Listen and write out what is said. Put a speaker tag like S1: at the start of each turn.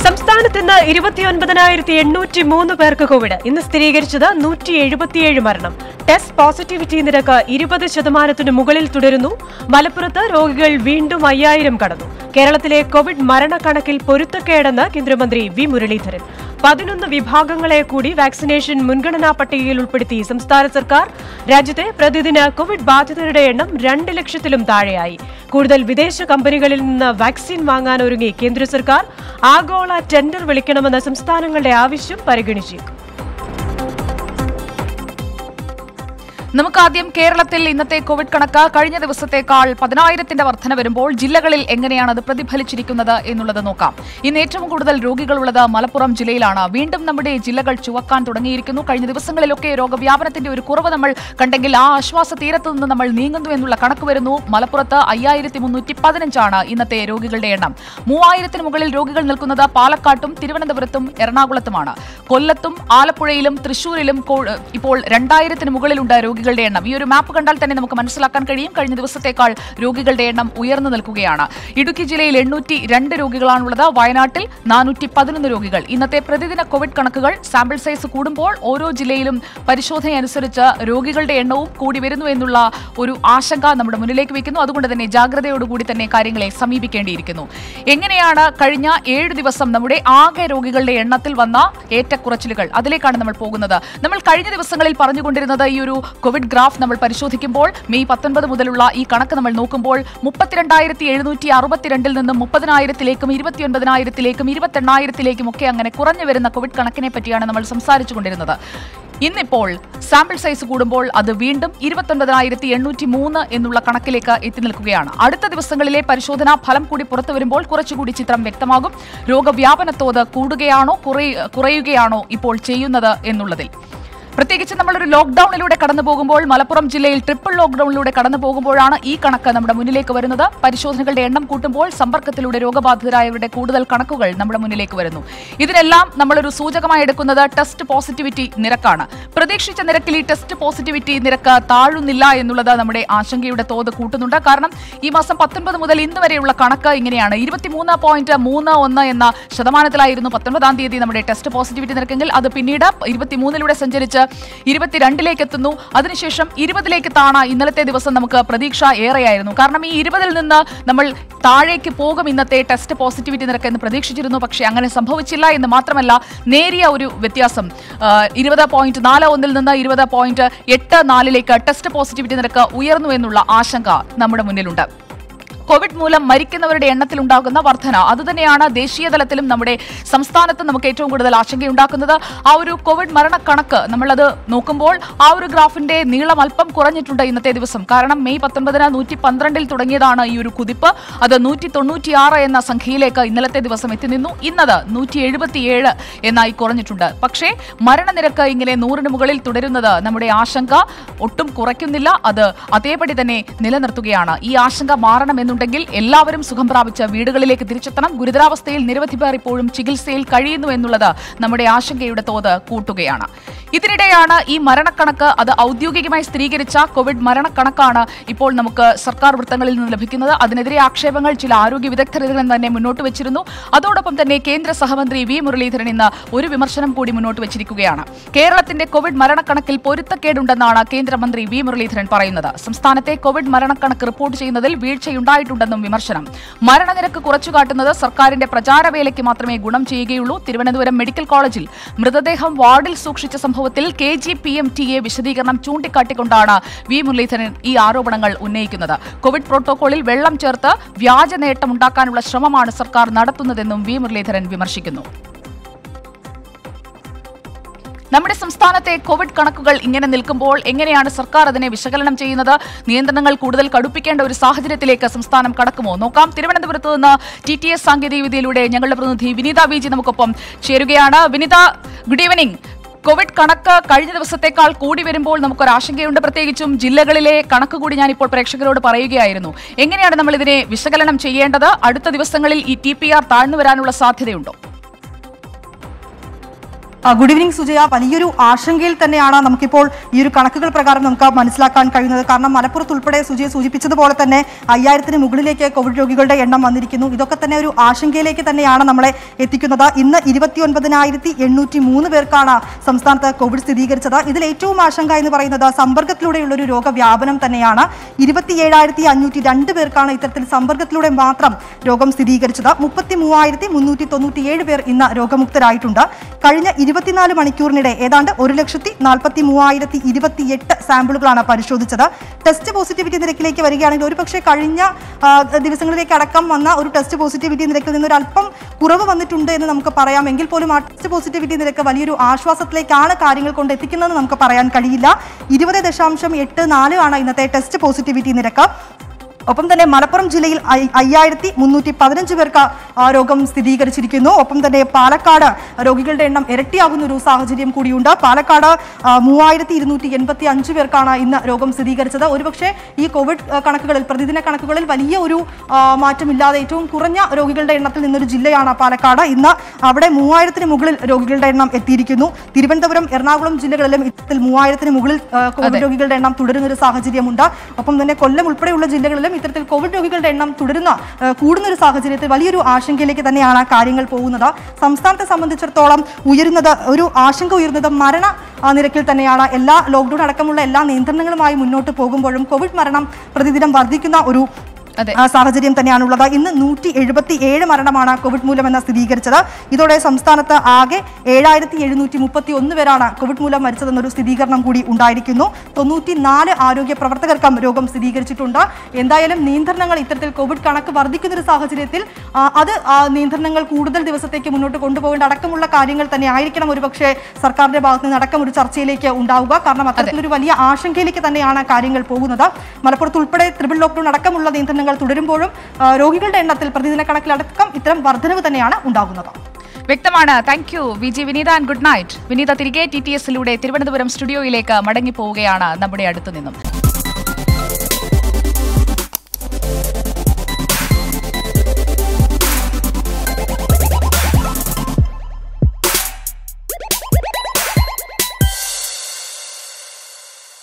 S1: സംസ്ഥാനത്ത് ഇന്ന് ഇരുപത്തിയൊൻപതിനായിരത്തി എണ്ണൂറ്റി മൂന്ന് പേർക്ക് കോവിഡ് ഇന്ന് സ്ഥിരീകരിച്ചത് നൂറ്റി എഴുപത്തിയേഴ് മരണം ടെസ്റ്റ് പോസിറ്റിവിറ്റി നിരക്ക് ഇരുപത് ശതമാനത്തിന് മുകളിൽ തുടരുന്നു മലപ്പുറത്ത് രോഗികൾ വീണ്ടും അയ്യായിരം കടന്നു കേരളത്തിലെ കോവിഡ് മരണക്കണക്കിൽ പൊരുത്തക്കേടെന്ന് കേന്ദ്രമന്ത്രി വി മുരളീധരൻ പതിനൊന്ന് വിഭാഗങ്ങളെ കൂടി വാക്സിനേഷൻ മുൻഗണനാ പട്ടികയിൽ ഉൾപ്പെടുത്തി സംസ്ഥാന സർക്കാർ രാജ്യത്തെ പ്രതിദിന കോവിഡ് ബാധിതരുടെ എണ്ണം രണ്ട് ലക്ഷത്തിലും താഴെയായി കൂടുതൽ വിദേശ കമ്പനികളിൽ നിന്ന് വാക്സിൻ വാങ്ങാൻ ഒരുങ്ങി കേന്ദ്ര സർക്കാർ ആഗോള ടെൻഡർ വിളിക്കണമെന്ന സംസ്ഥാനങ്ങളുടെ ആവശ്യം പരിഗണിച്ചേക്കും
S2: നമുക്ക് ആദ്യം കേരളത്തിൽ ഇന്നത്തെ കോവിഡ് കണക്ക് കഴിഞ്ഞ ദിവസത്തേക്കാൾ പതിനായിരത്തിന്റെ വർധന വരുമ്പോൾ ജില്ലകളിൽ എങ്ങനെയാണ് അത് പ്രതിഫലിച്ചിരിക്കുന്നത് എന്നുള്ളത് നോക്കാം ഇന്ന് ഏറ്റവും കൂടുതൽ രോഗികളുള്ളത് മലപ്പുറം ജില്ലയിലാണ് വീണ്ടും നമ്മുടെ ജില്ലകൾ ചുവക്കാൻ തുടങ്ങിയിരിക്കുന്നു കഴിഞ്ഞ ദിവസങ്ങളിലൊക്കെ രോഗവ്യാപനത്തിന്റെ ഒരു കുറവ് നമ്മൾ കണ്ടെങ്കിൽ ആ ആശ്വാസ തീരത്ത് നിന്ന് നമ്മൾ നീങ്ങുന്നു എന്നുള്ള കണക്ക് വരുന്നു മലപ്പുറത്ത് അയ്യായിരത്തി മുന്നൂറ്റി പതിനഞ്ചാണ് ഇന്നത്തെ രോഗികളുടെ എണ്ണം മൂവായിരത്തിന് മുകളിൽ രോഗികൾ നിൽക്കുന്നത് പാലക്കാട്ടും തിരുവനന്തപുരത്തും എറണാകുളത്തുമാണ് കൊല്ലത്തും ആലപ്പുഴയിലും തൃശൂരിലും കോ- ഇപ്പോൾ രണ്ടായിരത്തിന് മുകളിലുണ്ട് രോഗികളുടെ എണ്ണം ഈ ഒരു മാപ്പ് കണ്ടാൽ തന്നെ നമുക്ക് മനസ്സിലാക്കാൻ കഴിയും കഴിഞ്ഞ ദിവസത്തേക്കാൾ രോഗികളുടെ എണ്ണം ഉയർന്നു നിൽക്കുകയാണ് ഇടുക്കി ജില്ലയിൽ എണ്ണൂറ്റി രണ്ട് രോഗികളാണുള്ളത് വയനാട്ടിൽ നാനൂറ്റി പതിനൊന്ന് രോഗികൾ ഇന്നത്തെ പ്രതിദിന കോവിഡ് കണക്കുകൾ സാമ്പിൾ സൈസ് കൂടുമ്പോൾ ഓരോ ജില്ലയിലും പരിശോധന അനുസരിച്ച് രോഗികളുടെ എണ്ണവും കൂടി വരുന്നു എന്നുള്ള ഒരു ആശങ്ക നമ്മുടെ മുന്നിലേക്ക് വെക്കുന്നു അതുകൊണ്ട് തന്നെ ജാഗ്രതയോടുകൂടി തന്നെ കാര്യങ്ങളെ സമീപിക്കേണ്ടിയിരിക്കുന്നു എങ്ങനെയാണ് കഴിഞ്ഞ ഏഴ് ദിവസം നമ്മുടെ ആകെ രോഗികളുടെ എണ്ണത്തിൽ വന്ന ഏറ്റക്കുറച്ചിലുകൾ അതിലേക്കാണ് നമ്മൾ പോകുന്നത് നമ്മൾ കഴിഞ്ഞ ദിവസങ്ങളിൽ പറഞ്ഞുകൊണ്ടിരുന്നത് ഈ ഒരു കോവിഡ് ഗ്രാഫ് നമ്മൾ പരിശോധിക്കുമ്പോൾ മെയ് പത്തൊൻപത് മുതലുള്ള ഈ കണക്ക് നമ്മൾ നോക്കുമ്പോൾ മുപ്പത്തിരണ്ടായിരത്തി എഴുന്നൂറ്റി അറുപത്തിരണ്ടിൽ നിന്നും മുപ്പതിനായിരത്തിലേക്കും ഇരുപത്തിയൊൻപതിനായിരത്തിലേക്കും ഇരുപത്തെണ്ണായിരത്തിലേക്കും ഒക്കെ അങ്ങനെ കുറഞ്ഞു വരുന്ന കോവിഡ് കണക്കിനെ പറ്റിയാണ് നമ്മൾ സംസാരിച്ചുകൊണ്ടിരുന്നത് ഇന്നിപ്പോൾ സാമ്പിൾ സൈസ് കൂടുമ്പോൾ അത് വീണ്ടും ഇരുപത്തൊൻപതിനായിരത്തി എണ്ണൂറ്റി മൂന്ന് എന്നുള്ള കണക്കിലേക്ക് എത്തി നിൽക്കുകയാണ് അടുത്ത ദിവസങ്ങളിലെ പരിശോധനാ ഫലം കൂടി പുറത്തു വരുമ്പോൾ കുറച്ചുകൂടി ചിത്രം വ്യക്തമാകും രോഗവ്യാപന തോത് കൂടുകയാണോ കുറയ- കുറയുകയാണോ ഇപ്പോൾ ചെയ്യുന്നത് എന്നുള്ളതിൽ പ്രത്യേകിച്ച് നമ്മളൊരു ലോക്ഡൌണിലൂടെ കടന്നു പോകുമ്പോൾ മലപ്പുറം ജില്ലയിൽ ട്രിപ്പിൾ ലോക്ഡൌണിലൂടെ കടന്നു പോകുമ്പോഴാണ് ഈ കണക്ക് നമ്മുടെ മുന്നിലേക്ക് വരുന്നത് പരിശോധനകളുടെ എണ്ണം കൂട്ടുമ്പോൾ സമ്പർക്കത്തിലൂടെ രോഗബാധിതരായവരുടെ കൂടുതൽ കണക്കുകൾ നമ്മുടെ മുന്നിലേക്ക് വരുന്നു ഇതിനെല്ലാം നമ്മളൊരു സൂചകമായി എടുക്കുന്നത് ടെസ്റ്റ് പോസിറ്റിവിറ്റി നിരക്കാണ് പ്രതീക്ഷിച്ച നിരക്കിൽ ഈ ടെസ്റ്റ് പോസിറ്റിവിറ്റി നിരക്ക് താഴുന്നില്ല എന്നുള്ളത് നമ്മുടെ ആശങ്കയുടെ തോത് കൂട്ടുന്നുണ്ട് കാരണം ഈ മാസം പത്തൊൻപത് മുതൽ ഇന്ന് വരെയുള്ള കണക്ക് ഇങ്ങനെയാണ് ഇരുപത്തിമൂന്ന് പോയിന്റ് മൂന്ന് ഒന്ന് എന്ന ശതമാനത്തിലായിരുന്നു പത്തൊൻപതാം തീയതി നമ്മുടെ ടെസ്റ്റ് പോസിറ്റിവിറ്റി നിരക്കെങ്കിൽ അത് പിന്നീട് ഇരുപത്തിമൂന്നിലൂടെ സഞ്ചരിച്ച് ഇരുപത്തിരണ്ടിലേക്ക് എത്തുന്നു അതിനുശേഷം ഇരുപതിലേക്ക് താണ ഇന്നലത്തെ ദിവസം നമുക്ക് പ്രതീക്ഷ ഏറെയായിരുന്നു കാരണം ഈ ഇരുപതിൽ നിന്ന് നമ്മൾ താഴേക്ക് പോകും ഇന്നത്തെ ടെസ്റ്റ് പോസിറ്റിവിറ്റി നിരക്ക് എന്ന് പ്രതീക്ഷിച്ചിരുന്നു പക്ഷേ അങ്ങനെ സംഭവിച്ചില്ല എന്ന് മാത്രമല്ല നേരിയ ഒരു വ്യത്യാസം ഇരുപത് പോയിന്റ് നാല് ഒന്നിൽ നിന്ന് ഇരുപത് പോയിന്റ് എട്ട് നാലിലേക്ക് ടെസ്റ്റ് പോസിറ്റിവിറ്റി നിരക്ക് ഉയർന്നു എന്നുള്ള ആശങ്ക നമ്മുടെ മുന്നിലുണ്ട് കോവിഡ് മൂലം മരിക്കുന്നവരുടെ എണ്ണത്തിൽ ഉണ്ടാകുന്ന വർധന അതുതന്നെയാണ് ദേശീയ തലത്തിലും നമ്മുടെ സംസ്ഥാനത്ത് നമുക്ക് ഏറ്റവും കൂടുതൽ ആശങ്കയുണ്ടാക്കുന്നത് ആ ഒരു കോവിഡ് മരണക്കണക്ക് നമ്മളത് നോക്കുമ്പോൾ ആ ഒരു ഗ്രാഫിന്റെ നീളം അല്പം കുറഞ്ഞിട്ടുണ്ട് ഇന്നത്തെ ദിവസം കാരണം മെയ് പത്തൊൻപതിന് നൂറ്റി പന്ത്രണ്ടിൽ തുടങ്ങിയതാണ് ഈ ഒരു കുതിപ്പ് അത് നൂറ്റി തൊണ്ണൂറ്റിയാറ് എന്ന സംഖ്യയിലേക്ക് ഇന്നലത്തെ ദിവസം എത്തി നിന്നു ഇന്നത് നൂറ്റി എഴുപത്തിയേഴ് എന്നായി കുറഞ്ഞിട്ടുണ്ട് പക്ഷേ മരണനിരക്ക് ഇങ്ങനെ നൂറിന് മുകളിൽ തുടരുന്നത് നമ്മുടെ ആശങ്ക ഒട്ടും കുറയ്ക്കുന്നില്ല അത് അതേപടി തന്നെ നിലനിർത്തുകയാണ് ഈ ആശങ്ക മാറണമെന്നുണ്ടെങ്കിൽ എല്ലാവരും സുഖം പ്രാപിച്ച് വീടുകളിലേക്ക് തിരിച്ചെത്തണം ഗുരുതരാവസ്ഥയിൽ നിരവധി പേർ ഇപ്പോഴും ചികിത്സയിൽ കഴിയുന്നു എന്നുള്ളത് നമ്മുടെ ആശങ്കയുടെ തോത് കൂട്ടുകയാണ് ഇതിനിടെയാണ് ഈ മരണക്കണക്ക് അത് ഔദ്യോഗികമായി സ്ഥിരീകരിച്ച കോവിഡ് മരണക്കണക്കാണ് ഇപ്പോൾ നമുക്ക് സർക്കാർ വൃത്തങ്ങളിൽ നിന്ന് ലഭിക്കുന്നത് അതിനെതിരെ ആക്ഷേപങ്ങൾ ചില ആരോഗ്യ വിദഗ്ധർ ഇതിൽ തന്നെ മുന്നോട്ട് വെച്ചിരുന്നു അതോടൊപ്പം തന്നെ കേന്ദ്ര സഹമന്ത്രി വി മുരളീധരൻ ഇന്ന് ഒരു വിമർശനം കൂടി മുന്നോട്ട് വെച്ചിരിക്കുകയാണ് കേരളത്തിന്റെ കോവിഡ് മരണക്കണക്കിൽ പൊരുത്തക്കേടുണ്ടെന്നാണ് കേന്ദ്രമന്ത്രി വി മുരളീധരൻ പറയുന്നത് സംസ്ഥാനത്തെ കോവിഡ് മരണക്കണക്ക് റിപ്പോർട്ട് ചെയ്യുന്നതിൽ വീഴ്ചയുണ്ടായിട്ടുണ്ടെന്നും വിമർശനം മരണനിരക്ക് കുറച്ചുകാട്ടുന്നത് സർക്കാരിന്റെ പ്രചാരവേലയ്ക്ക് മാത്രമേ ഗുണം ചെയ്യുകയുള്ളൂ തിരുവനന്തപുരം മെഡിക്കൽ കോളേജിൽ മൃതദേഹം വാർഡിൽ സൂക്ഷിച്ച സംഭവത്തിൽ K G P M T A വിശദീകരണം ചൂണ്ടിക്കാട്ടിക്കൊണ്ടാണ് വി മുരളീധരൻ ഈ ആരോപണങ്ങൾ ഉന്നയിക്കുന്നത് കോവിഡ് പ്രോട്ടോകോളിൽ വെള്ളം ചേർത്ത് വ്യാജ നേട്ടമുണ്ടാക്കാനുള്ള ശ്രമമാണ് സർക്കാർ നടത്തുന്നതെന്നും വി മുരളീധരൻ വിമർശിക്കുന്നു നമ്മുടെ സംസ്ഥാനത്തെ കോവിഡ് കണക്കുകൾ ഇങ്ങനെ നിൽക്കുമ്പോൾ എങ്ങനെയാണ് സർക്കാർ അതിനെ വിശകലനം ചെയ്യുന്നത് നിയന്ത്രണങ്ങൾ കൂടുതൽ കടുപ്പിക്കേണ്ട ഒരു സാഹചര്യത്തിലേക്ക് സംസ്ഥാനം കടക്കുമോ നോക്കാം തിരുവനന്തപുരത്ത് നിന്ന് ടി ടി എസ് സാങ്കേതികവിദ്യയിലൂടെ ഞങ്ങളുടെ പ്രതിനിധി വിനീത വി ജി നമുക്കൊപ്പം ചേരുകയാണ് വിനീത ഗുഡ് ഈവനിംഗ് കോവിഡ് കണക്ക് കഴിഞ്ഞ ദിവസത്തേക്കാൾ കൂടി വരുമ്പോൾ നമുക്കൊരു ആശങ്കയുണ്ട് പ്രത്യേകിച്ചും ജില്ലകളിലെ കണക്ക് കൂടി ഞാൻ ഇപ്പോൾ പ്രേക്ഷകരോട് പറയുകയായിരുന്നു എങ്ങനെയാണ് നമ്മൾ ഇതിനെ വിശകലനം ചെയ്യേണ്ടത് അടുത്ത ദിവസങ്ങളിൽ ഈ ടി പി ആർ താഴ്ന്നു വരാനുള്ള സാധ്യതയുണ്ടോ
S3: ആ, ഗുഡ് ഈവനിങ് സുജയ വലിയൊരു ആശങ്കയിൽ തന്നെയാണ് നമുക്കിപ്പോൾ ഈ ഒരു കണക്കുകൾ പ്രകാരം നമുക്ക് മനസ്സിലാക്കാൻ കഴിയുന്നത് കാരണം മലപ്പുറത്ത് ഉൾപ്പെടെ സുജയ സൂചിപ്പിച്ചതുപോലെ തന്നെ അയ്യായിരത്തിന് മുകളിലേക്ക് കോവിഡ് രോഗികളുടെ എണ്ണം വന്നിരിക്കുന്നു ഇതൊക്കെ തന്നെ ഒരു ആശങ്കയിലേക്ക് തന്നെയാണ് നമ്മളെ എത്തിക്കുന്നത് ഇന്ന് ഇരുപത്തി ഒൻപതിനായിരത്തി എണ്ണൂറ്റി മൂന്ന് പേർക്കാണ് സംസ്ഥാനത്ത് കോവിഡ് സ്ഥിരീകരിച്ചത് ഇതിൽ ഏറ്റവും ആശങ്ക എന്ന് പറയുന്നത് സമ്പർക്കത്തിലൂടെയുള്ള ഒരു രോഗവ്യാപനം തന്നെയാണ് ഇരുപത്തി ഏഴായിരത്തി അഞ്ഞൂറ്റി രണ്ട് പേർക്കാണ് ഇത്തരത്തിൽ സമ്പർക്കത്തിലൂടെ മാത്രം രോഗം സ്ഥിരീകരിച്ചത് മുപ്പത്തി മൂവായിരത്തി മുന്നൂറ്റി തൊണ്ണൂറ്റിയേഴ് പേർ ഇന്ന് രോഗമുക്തരായിട്ടുണ്ട് കഴിഞ്ഞ ഇരുപത്തിനാല് മണിക്കൂറിനിടെ ഏതാണ്ട് ഒരു ലക്ഷത്തി നാൽപ്പത്തി മൂവായിരത്തി ഇരുപത്തിയെട്ട് സാമ്പിളുകളാണ് പരിശോധിച്ചത് ടെസ്റ്റ് പോസിറ്റിവിറ്റി നിരക്കിലേക്ക് വരികയാണെങ്കിൽ ഒരുപക്ഷെ കഴിഞ്ഞ ആ, ദിവസങ്ങളിലേക്ക് അടക്കം വന്ന ഒരു ടെസ്റ്റ് പോസിറ്റിവിറ്റി നിരക്കിൽ നിന്ന് ഒരു അല്പം കുറവ് വന്നിട്ടുണ്ട് എന്ന് നമുക്ക് പറയാം എങ്കിൽ പോലും ആ ടെസ്റ്റ് പോസിറ്റിവിറ്റി നിരക്ക് വലിയൊരു ആശ്വാസത്തിലേക്കാണ് കാര്യങ്ങൾ കൊണ്ട് എത്തിക്കുന്നതെന്ന് നമുക്ക് പറയാൻ കഴിയില്ല ഇരുപത് ദശാംശം എട്ട് നാല് ആണ് ഇന്നത്തെ ടെസ്റ്റ് പോസിറ്റിവിറ്റി നിരക്ക് ഒപ്പം തന്നെ മലപ്പുറം ജില്ലയിൽ അയ്- അയ്യായിരത്തി മുന്നൂറ്റി പതിനഞ്ച് പേർക്ക് ആ, രോഗം സ്ഥിരീകരിച്ചിരിക്കുന്നു ഒപ്പം തന്നെ പാലക്കാട് രോഗികളുടെ എണ്ണം ഇരട്ടിയാകുന്ന ഒരു സാഹചര്യം കൂടിയുണ്ട് പാലക്കാട് ആ, മൂവായിരത്തി ഇരുന്നൂറ്റി എൺപത്തി അഞ്ച് പേർക്കാണ് ഇന്ന് രോഗം സ്ഥിരീകരിച്ചത് ഒരുപക്ഷെ ഈ കോവിഡ് ആ, കണക്കുകളിൽ പ്രതിദിന കണക്കുകളിൽ വലിയ ഒരു ആ, മാറ്റമില്ലാതെ ഏറ്റവും കുറഞ്ഞ രോഗികളുടെ എണ്ണത്തിൽ നിന്നൊരു ജില്ലയാണ് പാലക്കാട് ഇന്ന് അവിടെ മൂവായിരത്തിന് മുകളിൽ രോഗികളുടെ എണ്ണം എത്തിയിരിക്കുന്നു തിരുവനന്തപുരം എറണാകുളം ജില്ലകളിലും ഇത്തരത്തിൽ മൂവായിരത്തിന് മുകളിൽ ആ, കോവിഡ് രോഗികളുടെ എണ്ണം തുടരുന്ന ഒരു സാഹചര്യമുണ്ട് ഒപ്പം തന്നെ കൊല്ലം ഉൾപ്പെടെയുള്ള ജില്ലകളിലും ഇത്തരത്തിൽ കോവിഡ് രോഗികളുടെ എണ്ണം തുടരുന്ന ആ, കൂടുന്ന ഒരു സാഹചര്യത്തിൽ വലിയൊരു ആശങ്കയിലേക്ക് തന്നെയാണ് കാര്യങ്ങൾ പോകുന്നത് സംസ്ഥാനത്തെ സംബന്ധിച്ചിടത്തോളം ഉയരുന്നത് ഒരു ആശങ്ക ഉയരുന്നത് മരണ ആ, നിരക്കിൽ തന്നെയാണ് എല്ലാ ലോക്ക്ഡൌൺ അടക്കമുള്ള എല്ലാ നിയന്ത്രണങ്ങളുമായി മുന്നോട്ട് പോകുമ്പോഴും കോവിഡ് മരണം പ്രതിദിനം വർദ്ധിക്കുന്ന ഒരു
S2: അതെ
S3: ആ സാഹചര്യം തന്നെയാണുള്ളത് ഇന്ന് നൂറ്റി എഴുപത്തി ഏഴ് മരണമാണ് കോവിഡ് മൂലമെന്ന് സ്ഥിരീകരിച്ചത് ഇതോടെ സംസ്ഥാനത്ത് ആകെ ഏഴായിരത്തി എഴുന്നൂറ്റി മുപ്പത്തി ഒന്ന് പേരാണ് കോവിഡ് മൂലം മരിച്ചതെന്നൊരു സ്ഥിരീകരണം കൂടി ഉണ്ടായിരിക്കുന്നു തൊണ്ണൂറ്റി നാല് ആരോഗ്യ പ്രവർത്തകർക്കും രോഗം സ്ഥിരീകരിച്ചിട്ടുണ്ട് എന്തായാലും നിയന്ത്രണങ്ങൾ ഇത്തരത്തിൽ കോവിഡ് കണക്ക് വർദ്ധിക്കുന്ന ഒരു സാഹചര്യത്തിൽ ആ, അത് ആ, നിയന്ത്രണങ്ങൾ കൂടുതൽ ദിവസത്തേക്ക് മുന്നോട്ട് കൊണ്ടുപോകേണ്ട അടക്കമുള്ള കാര്യങ്ങൾ തന്നെ ആയിരിക്കണം ഒരുപക്ഷെ സർക്കാരിന്റെ ഭാഗത്ത് നിന്ന് അടക്കം ഒരു ചർച്ചയിലേക്ക് ഉണ്ടാവുക കാരണം അത്തരത്തിലൊരു വലിയ ആശങ്കയിലേക്ക് തന്നെയാണ് കാര്യങ്ങൾ പോകുന്നത് മലപ്പുറത്ത് ഉൾപ്പെടെ ത്രിപിൾ ലോക്ക്ഡൌൺ അടക്കമുള്ള നിയന്ത്രണങ്ങൾ തുടരുമ്പോഴും ആ, രോഗികളുടെ എണ്ണത്തിൽ പ്രതിദിന കണക്കിലടക്കം ഇത്തരം വർധനവ് തന്നെയാണ് ഉണ്ടാകുന്നത്
S2: വ്യക്തമാണ് thank you V G Vineetha and good night Vineetha തിരികെ ടി ടി എസിലൂടെ തിരുവനന്തപുരം സ്റ്റുഡിയോയിലേക്ക് മടങ്ങിപ്പോവുകയാണ് നമ്മുടെ അടുത്തു നിന്നും